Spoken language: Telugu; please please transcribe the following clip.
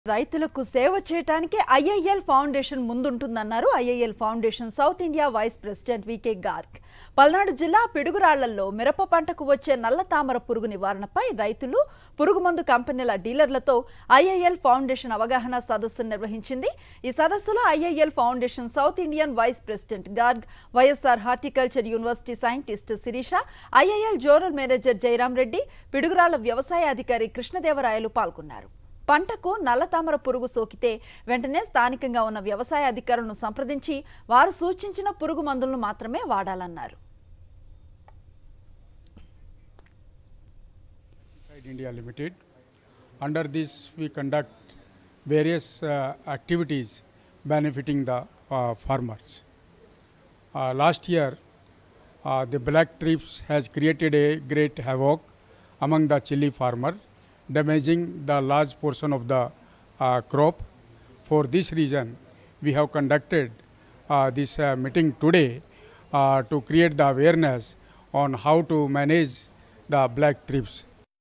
రైతులకు సేవ చేయడానికి ఐఐఎల్ ఫౌండేషన్ ముందుంటుందన్నారు IIL foundation south India vice president VK Garg Palnadu జిల్లా పిడుగురాళ్లలో మిరప పంటకు వచ్చే నల్ల తామర పురుగు నివారణపై రైతులు పురుగుమందు కంపెనీల డీలర్లతో ఐఐఎల్ ఫౌండేషన్ అవగాహన సదస్సు నిర్వహించింది ఈ సదస్సులో IIL foundation south Indian vice president Garg YSR horticulture university scientist Sirisha IIL zonal manager Jayaram Reddy Piduguralla వ్యవసాయ అధికారి కృష్ణదేవరాయలు పాల్గొన్నారు పంటకు నల్లతామర పురుగు సోకితే వెంటనే స్థానికంగా ఉన్న వ్యవసాయ అధికారులను సంప్రదించి వారు సూచించిన పురుగు మందులను మాత్రమే వాడాలన్నారు Inside India Limited. Under this, we conduct various uh, activities benefiting the uh, farmers. Uh, last year, uh, the black trips has created a great havoc among the chili farmer, damaging the large portion of the uh, crop. For this reason, we have conducted uh, this uh, meeting today uh, to create the awareness on how to manage the black trips.